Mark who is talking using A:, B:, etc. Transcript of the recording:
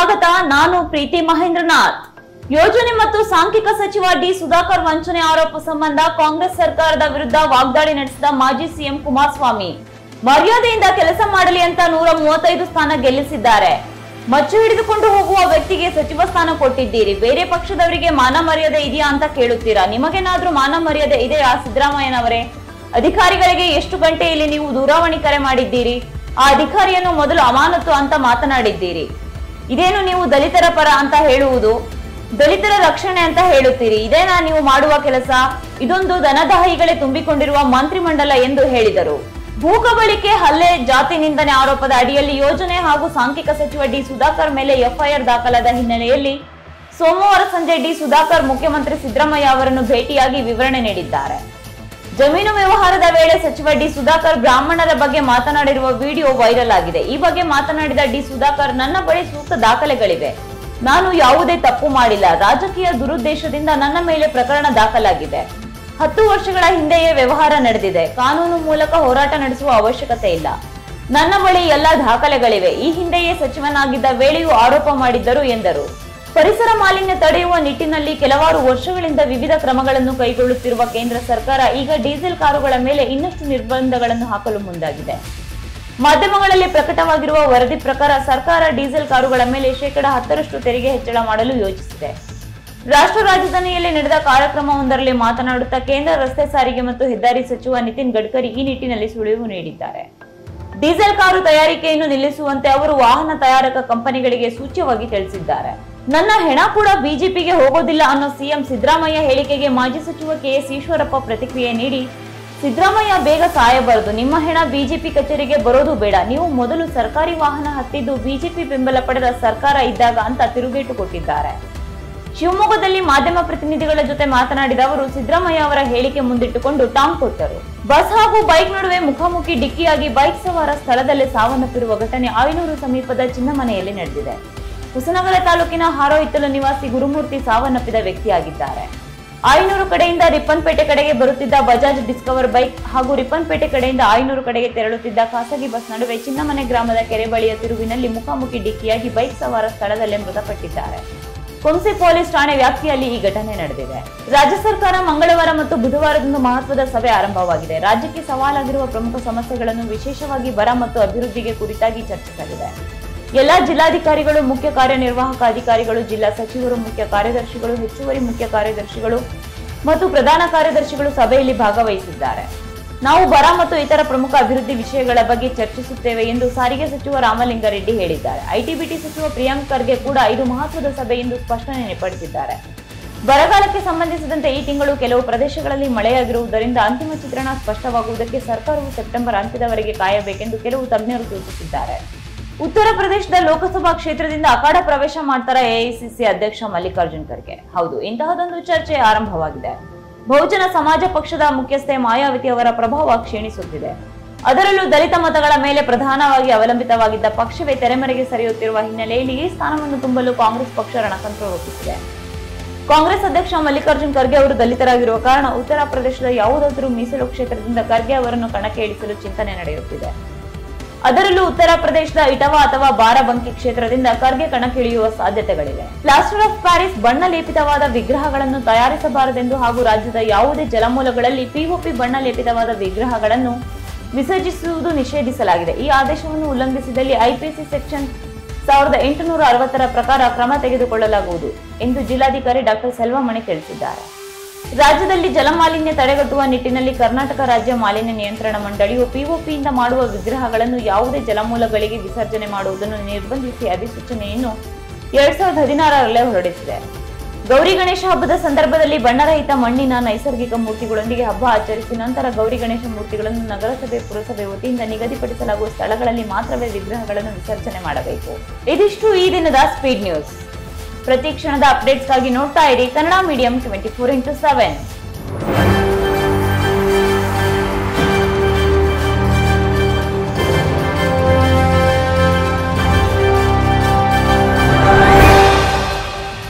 A: ಸ್ವಾಗತ ನಾನು ಪ್ರೀತಿ ಮಹೇಂದ್ರನಾಥ್ ಯೋಜನೆ ಮತ್ತು ಸಾಂಖ್ಯಿಕ ಸಚಿವ ಡಿ ಸುಧಾಕರ್ ವಂಚನೆ ಆರೋಪ ಸಂಬಂಧ ಕಾಂಗ್ರೆಸ್ ಸರ್ಕಾರದ ವಿರುದ್ಧ ವಾಗ್ದಾಳಿ ನಡೆಸಿದ ಮಾಜಿ ಸಿಎಂ ಕುಮಾರಸ್ವಾಮಿ ಮರ್ಯಾದೆಯಿಂದ ಕೆಲಸ ಮಾಡಲಿ ಅಂತ ನೂರ ಮೂವತ್ತೈದು ಸ್ಥಾನ ಗೆಲ್ಲಿಸಿದ್ದಾರೆ ಮಚ್ಚು ಹಿಡಿದುಕೊಂಡು ಹೋಗುವ ವ್ಯಕ್ತಿಗೆ ಸಚಿವ ಸ್ಥಾನ ಕೊಟ್ಟಿದ್ದೀರಿ ಬೇರೆ ಪಕ್ಷದವರಿಗೆ ಮಾನ ಮರ್ಯಾದೆ ಇದೆಯಾ ಅಂತ ಕೇಳುತ್ತೀರಾ ನಿಮಗೇನಾದ್ರೂ ಮಾನ ಮರ್ಯಾದೆ ಇದೆಯಾ ಸಿದ್ದರಾಮಯ್ಯನವರೇ ಅಧಿಕಾರಿಗಳಿಗೆ ಎಷ್ಟು ಗಂಟೆಯಲ್ಲಿ ನೀವು ದೂರವಾಣಿ ಕರೆ ಮಾಡಿದ್ದೀರಿ ಆ ಅಧಿಕಾರಿಯನ್ನು ಮೊದಲು ಅಮಾನತು ಅಂತ ಮಾತನಾಡಿದ್ದೀರಿ ಇದೇನು ನೀವು ದಲಿತರ ಪರ ಅಂತ ಹೇಳುವುದು ದಲಿತರ ರಕ್ಷಣೆ ಅಂತ ಹೇಳುತ್ತೀರಿ ಇದೇನಾ ನೀವು ಮಾಡುವ ಕೆಲಸ ಇದೊಂದು ದನದಾಹಿಗಳೇ ತುಂಬಿಕೊಂಡಿರುವ ಮಂತ್ರಿಮಂಡಲ ಎಂದು ಹೇಳಿದರು ಭೂಕಬಳಿಕೆ ಹಲ್ಲೆ ಜಾತಿ ನಿಂದನೆ ಆರೋಪದ ಅಡಿಯಲ್ಲಿ ಯೋಜನೆ ಹಾಗೂ ಸಾಂಖ್ಯಿಕ ಸಚಿವ ಡಿ ಸುಧಾಕರ್ ಮೇಲೆ ಎಫ್ಐಆರ್ ದಾಖಲಾದ ಹಿನ್ನೆಲೆಯಲ್ಲಿ ಸೋಮವಾರ ಸಂಜೆ ಡಿ ಸುಧಾಕರ್ ಮುಖ್ಯಮಂತ್ರಿ ಸಿದ್ದರಾಮಯ್ಯ ಅವರನ್ನು ಭೇಟಿಯಾಗಿ ವಿವರಣೆ ನೀಡಿದ್ದಾರೆ ಜಮೀನು ವ್ಯವಹಾರದ ವೇಳೆ ಸಚಿವ ಡಿ ಸುಧಾಕರ್ ಬ್ರಾಹ್ಮಣರ ಬಗ್ಗೆ ಮಾತನಾಡಿರುವ ವಿಡಿಯೋ ವೈರಲ್ ಆಗಿದೆ ಈ ಬಗ್ಗೆ ಮಾತನಾಡಿದ ಡಿ ಸುಧಾಕರ್ ನನ್ನ ಬಳಿ ಸೂಕ್ತ ದಾಖಲೆಗಳಿವೆ ನಾನು ಯಾವುದೇ ತಪ್ಪು ಮಾಡಿಲ್ಲ ರಾಜಕೀಯ ದುರುದ್ದೇಶದಿಂದ ನನ್ನ ಮೇಲೆ ಪ್ರಕರಣ ದಾಖಲಾಗಿದೆ ಹತ್ತು ವರ್ಷಗಳ ಹಿಂದೆಯೇ ವ್ಯವಹಾರ ನಡೆದಿದೆ ಕಾನೂನು ಮೂಲಕ ಹೋರಾಟ ನಡೆಸುವ ಅವಶ್ಯಕತೆ ಇಲ್ಲ ನನ್ನ ಬಳಿ ಎಲ್ಲ ದಾಖಲೆಗಳಿವೆ ಈ ಹಿಂದೆಯೇ ಸಚಿವನಾಗಿದ್ದ ವೇಳೆಯೂ ಆರೋಪ ಮಾಡಿದ್ದರು ಎಂದರು ಪರಿಸರ ಮಾಲಿನ್ಯ ತಡೆಯುವ ನಿಟ್ಟಿನಲ್ಲಿ ಕೆಲವಾರು ವರ್ಷಗಳಿಂದ ವಿವಿಧ ಕ್ರಮಗಳನ್ನು ಕೈಗೊಳ್ಳುತ್ತಿರುವ ಕೇಂದ್ರ ಸರ್ಕಾರ ಈಗ ಡೀಸೆಲ್ ಕಾರುಗಳ ಮೇಲೆ ಇನ್ನಷ್ಟು ನಿರ್ಬಂಧಗಳನ್ನು ಹಾಕಲು ಮುಂದಾಗಿದೆ ಮಾಧ್ಯಮಗಳಲ್ಲಿ ಪ್ರಕಟವಾಗಿರುವ ವರದಿ ಪ್ರಕಾರ ಸರ್ಕಾರ ಡೀಸೆಲ್ ಕಾರುಗಳ ಮೇಲೆ ಶೇಕಡಾ ಹತ್ತರಷ್ಟು ತೆರಿಗೆ ಹೆಚ್ಚಳ ಮಾಡಲು ಯೋಜಿಸಿದೆ ರಾಷ್ಟ್ರ ರಾಜಧಾನಿಯಲ್ಲಿ ನಡೆದ ಕಾರ್ಯಕ್ರಮವೊಂದರಲ್ಲಿ ಮಾತನಾಡುತ್ತಾ ಕೇಂದ್ರ ರಸ್ತೆ ಸಾರಿಗೆ ಮತ್ತು ಹೆದ್ದಾರಿ ಸಚಿವ ನಿತಿನ್ ಗಡ್ಕರಿ ಈ ನಿಟ್ಟಿನಲ್ಲಿ ಸುಳಿವು ನೀಡಿದ್ದಾರೆ ಡೀಸೆಲ್ ಕಾರು ತಯಾರಿಕೆಯನ್ನು ನಿಲ್ಲಿಸುವಂತೆ ಅವರು ವಾಹನ ತಯಾರಕ ಕಂಪನಿಗಳಿಗೆ ಸೂಚ್ಯವಾಗಿ ತಿಳಿಸಿದ್ದಾರೆ ನನ್ನ ಹೆಣ ಕೂಡ ಬಿಜೆಪಿಗೆ ಹೋಗೋದಿಲ್ಲ ಅನ್ನೋ ಸಿಎಂ ಸಿದ್ದರಾಮಯ್ಯ ಹೇಳಿಕೆಗೆ ಮಾಜಿ ಸಚಿವ ಕೆಎಸ್ ಈಶ್ವರಪ್ಪ ಪ್ರತಿಕ್ರಿಯೆ ನೀಡಿ ಸಿದ್ದರಾಮಯ್ಯ ಬೇಗ ಸಾಯಬಾರದು ನಿಮ್ಮ ಹೆಣ ಬಿಜೆಪಿ ಕಚೇರಿಗೆ ಬರೋದು ಬೇಡ ನೀವು ಮೊದಲು ಸರ್ಕಾರಿ ವಾಹನ ಹತ್ತಿದ್ದು ಬಿಜೆಪಿ ಬೆಂಬಲ ಪಡೆದ ಸರ್ಕಾರ ಇದ್ದಾಗ ಅಂತ ತಿರುಗೇಟು ಕೊಟ್ಟಿದ್ದಾರೆ ಶಿವಮೊಗ್ಗದಲ್ಲಿ ಮಾಧ್ಯಮ ಪ್ರತಿನಿಧಿಗಳ ಜೊತೆ ಮಾತನಾಡಿದ ಅವರು ಸಿದ್ದರಾಮಯ್ಯ ಅವರ ಹೇಳಿಕೆ ಮುಂದಿಟ್ಟುಕೊಂಡು ಟಾಂಗ್ ಕೊಟ್ಟರು ಬಸ್ ಹಾಗೂ ಬೈಕ್ ನಡುವೆ ಮುಖಾಮುಖಿ ಡಿಕ್ಕಿಯಾಗಿ ಬೈಕ್ ಸವಾರ ಸ್ಥಳದಲ್ಲೇ ಸಾವನ್ನಪ್ಪಿರುವ ಘಟನೆ ಆಯನೂರು ಸಮೀಪದ ಚಿನ್ನಮನೆಯಲ್ಲಿ ನಡೆದಿದೆ ಹೊಸನಗರ ತಾಲೂಕಿನ ಹಾರೋಹಿತ್ತಲು ನಿವಾಸಿ ಗುರುಮೂರ್ತಿ ಸಾವನ್ನಪ್ಪಿದ ವ್ಯಕ್ತಿಯಾಗಿದ್ದಾರೆ ಆಯನೂರು ಕಡೆಯಿಂದ ರಿಪ್ಪನ್ಪೇಟೆ ಕಡೆಗೆ ಬರುತ್ತಿದ್ದ ಬಜಾಜ್ ಡಿಸ್ಕವರ್ ಬೈಕ್ ಹಾಗೂ ರಿಪ್ಪನ್ಪೇಟೆ ಕಡೆಯಿಂದ ಆಯನೂರು ಕಡೆಗೆ ತೆರಳುತ್ತಿದ್ದ ಖಾಸಗಿ ಬಸ್ ನಡುವೆ ಚಿನ್ನಮನೆ ಗ್ರಾಮದ ಕೆರೆ ಬಳಿಯ ತಿರುವಿನಲ್ಲಿ ಮುಖಾಮುಖಿ ಡಿಕ್ಕಿಯಾಗಿ ಬೈಕ್ ಸವಾರ ಸ್ಥಳದಲ್ಲೇ ಮೃತಪಟ್ಟಿದ್ದಾರೆ ಕುಂಸಿ ಪೊಲೀಸ್ ಠಾಣೆ ವ್ಯಾಪ್ತಿಯಲ್ಲಿ ಈ ಘಟನೆ ನಡೆದಿದೆ ರಾಜ್ಯ ಸರ್ಕಾರ ಮಂಗಳವಾರ ಮತ್ತು ಬುಧವಾರದಂದು ಮಹತ್ವದ ಸಭೆ ಆರಂಭವಾಗಿದೆ ರಾಜ್ಯಕ್ಕೆ ಸವಾಲಾಗಿರುವ ಪ್ರಮುಖ ಸಮಸ್ಯೆಗಳನ್ನು ವಿಶೇಷವಾಗಿ ಬರ ಮತ್ತು ಅಭಿವೃದ್ಧಿಗೆ ಕುರಿತಾಗಿ ಚರ್ಚಿಸಲಿದೆ ಎಲ್ಲಾ ಜಿಲ್ಲಾಧಿಕಾರಿಗಳು ಮುಖ್ಯ ಕಾರ್ಯನಿರ್ವಾಹಕ ಅಧಿಕಾರಿಗಳು ಜಿಲ್ಲಾ ಸಚಿವರು ಮುಖ್ಯ ಕಾರ್ಯದರ್ಶಿಗಳು ಹೆಚ್ಚುವರಿ ಮುಖ್ಯ ಕಾರ್ಯದರ್ಶಿಗಳು ಮತ್ತು ಪ್ರಧಾನ ಕಾರ್ಯದರ್ಶಿಗಳು ಸಭೆಯಲ್ಲಿ ಭಾಗವಹಿಸಿದ್ದಾರೆ ನಾವು ಬರ ಮತ್ತು ಇತರ ಪ್ರಮುಖ ಅಭಿವೃದ್ಧಿ ವಿಷಯಗಳ ಬಗ್ಗೆ ಚರ್ಚಿಸುತ್ತೇವೆ ಎಂದು ಸಾರಿಗೆ ಸಚಿವ ರಾಮಲಿಂಗಾರೆಡ್ಡಿ ಹೇಳಿದ್ದಾರೆ ಐಟಿಬಿಟಿ ಸಚಿವ ಪ್ರಿಯಾಂಕ್ ಖರ್ಗೆ ಕೂಡ ಇದು ಮಹತ್ವದ ಸಭೆ ಎಂದು ಸ್ಪಷ್ಟನೆ ನೀಡಿದ್ದಾರೆ ಬರಗಾಲಕ್ಕೆ ಸಂಬಂಧಿಸಿದಂತೆ ಈ ತಿಂಗಳು ಕೆಲವು ಪ್ರದೇಶಗಳಲ್ಲಿ ಮಳೆಯಾಗಿರುವುದರಿಂದ ಅಂತಿಮ ಚಿತ್ರಣ ಸ್ಪಷ್ಟವಾಗುವುದಕ್ಕೆ ಸರ್ಕಾರವು ಸೆಪ್ಟೆಂಬರ್ ಅಂತ್ಯದವರೆಗೆ ಕಾಯಬೇಕೆಂದು ಕೆಲವು ತಜ್ಞರು ಸೂಚಿಸಿದ್ದಾರೆ ಉತ್ತರ ಪ್ರದೇಶದ ಲೋಕಸಭಾ ಕ್ಷೇತ್ರದಿಂದ ಅಖಾಡ ಪ್ರವೇಶ ಮಾಡ್ತಾರ ಎಐಸಿಸಿ ಅಧ್ಯಕ್ಷ ಮಲ್ಲಿಕಾರ್ಜುನ್ ಖರ್ಗೆ ಹೌದು ಇಂತಹದೊಂದು ಚರ್ಚೆ ಆರಂಭವಾಗಿದೆ ಬಹುಜನ ಸಮಾಜ ಪಕ್ಷದ ಮುಖ್ಯಸ್ಥೆ ಮಾಯಾವತಿ ಅವರ ಪ್ರಭಾವ ಕ್ಷೀಣಿಸುತ್ತಿದೆ ಅದರಲ್ಲೂ ದಲಿತ ಮತಗಳ ಮೇಲೆ ಪ್ರಧಾನವಾಗಿ ಅವಲಂಬಿತವಾಗಿದ್ದ ಪಕ್ಷವೇ ತೆರೆಮರೆಗೆ ಸರಿಯುತ್ತಿರುವ ಹಿನ್ನೆಲೆಯಲ್ಲಿ ಈ ಸ್ಥಾನವನ್ನು ತುಂಬಲು ಕಾಂಗ್ರೆಸ್ ಪಕ್ಷ ರಣತಂತ್ರ ರೂಪಿಸಿದೆ ಕಾಂಗ್ರೆಸ್ ಅಧ್ಯಕ್ಷ ಮಲ್ಲಿಕಾರ್ಜುನ್ ಖರ್ಗೆ ಅವರು ದಲಿತರಾಗಿರುವ ಕಾರಣ ಉತ್ತರ ಪ್ರದೇಶದ ಯಾವುದಾದರೂ ಮೀಸಲು ಕ್ಷೇತ್ರದಿಂದ ಖರ್ಗೆ ಅವರನ್ನು ಕಣಕ್ಕೆ ಇಳಿಸಲು ಚಿಂತನೆ ನಡೆಯುತ್ತಿದೆ ಅದರಲ್ಲೂ ಉತ್ತರ ಪ್ರದೇಶದ ಇಟವಾ ಅಥವಾ ಬಾರಾಬಂಕಿ ಕ್ಷೇತ್ರದಿಂದ ಖರ್ಗೆ ಕಣಕ್ಕಿಳಿಯುವ ಸಾಧ್ಯತೆಗಳಿವೆ ಪ್ಲಾಸ್ಟರ್ ಆಫ್ ಪ್ಯಾರಿಸ್ ಬಣ್ಣ ಲೇಪಿತವಾದ ವಿಗ್ರಹಗಳನ್ನು ತಯಾರಿಸಬಾರದೆಂದು ಹಾಗೂ ರಾಜ್ಯದ ಯಾವುದೇ ಜಲಮೂಲಗಳಲ್ಲಿ ಪಿಒಪಿ ಬಣ್ಣ ಲೇಪಿತವಾದ ವಿಗ್ರಹಗಳನ್ನು ವಿಸರ್ಜಿಸುವುದು ನಿಷೇಧಿಸಲಾಗಿದೆ ಈ ಆದೇಶವನ್ನು ಉಲ್ಲಂಘಿಸಿದಲ್ಲಿ ಐಪಿಸಿ ಸೆಕ್ಷನ್ ಸಾವಿರದ ಎಂಟುನೂರ ಅರವತ್ತರ ಪ್ರಕಾರ ಕ್ರಮ ತೆಗೆದುಕೊಳ್ಳಲಾಗುವುದು ಎಂದು ಜಿಲ್ಲಾಧಿಕಾರಿ ಡಾಕ್ಟರ್ ಸೆಲ್ವಮಣಿ ತಿಳಿಸಿದ್ದಾರೆ ರಾಜ್ಯದಲ್ಲಿ ಜಲಮಾಲಿನ್ಯ ತಡೆಗಟ್ಟುವ ನಿಟ್ಟಿನಲ್ಲಿ ಕರ್ನಾಟಕ ರಾಜ್ಯ ಮಾಲಿನ್ಯ ನಿಯಂತ್ರಣ ಮಂಡಳಿಯು ಪಿಒಪಿಯಿಂದ ಮಾಡುವ ವಿಗ್ರಹಗಳನ್ನು ಯಾವುದೇ ಜಲಮೂಲಗಳಿಗೆ ವಿಸರ್ಜನೆ ಮಾಡುವುದನ್ನು ನಿರ್ಬಂಧಿಸಿ ಅಧಿಸೂಚನೆಯನ್ನು ಎರಡ್ ಸಾವಿರದ ಹದಿನಾರರಲ್ಲೇ ಹೊರಡಿಸಿದೆ ಗೌರಿ ಗಣೇಶ ಹಬ್ಬದ ಸಂದರ್ಭದಲ್ಲಿ ಬಣ್ಣರಹಿತ ಮಣ್ಣಿನ ನೈಸರ್ಗಿಕ ಮೂರ್ತಿಗಳೊಂದಿಗೆ ಹಬ್ಬ ಆಚರಿಸಿ ನಂತರ ಗೌರಿ ಗಣೇಶ ಮೂರ್ತಿಗಳನ್ನು ನಗರಸಭೆ ಪುರಸಭೆ ವತಿಯಿಂದ ನಿಗದಿಪಡಿಸಲಾಗುವ ಸ್ಥಳಗಳಲ್ಲಿ ಮಾತ್ರವೇ ವಿಗ್ರಹಗಳನ್ನು ವಿಸರ್ಜನೆ ಮಾಡಬೇಕು ಇದಿಷ್ಟು ಈ ದಿನದ ಸ್ಪೀಡ್ ನ್ಯೂಸ್ ಪ್ರತಿ ಕ್ಷಣದ ಅಪ್ಡೇಟ್ಸ್ಗಾಗಿ ನೋಡ್ತಾ ಇರಿ Kannada medium twenty four into seven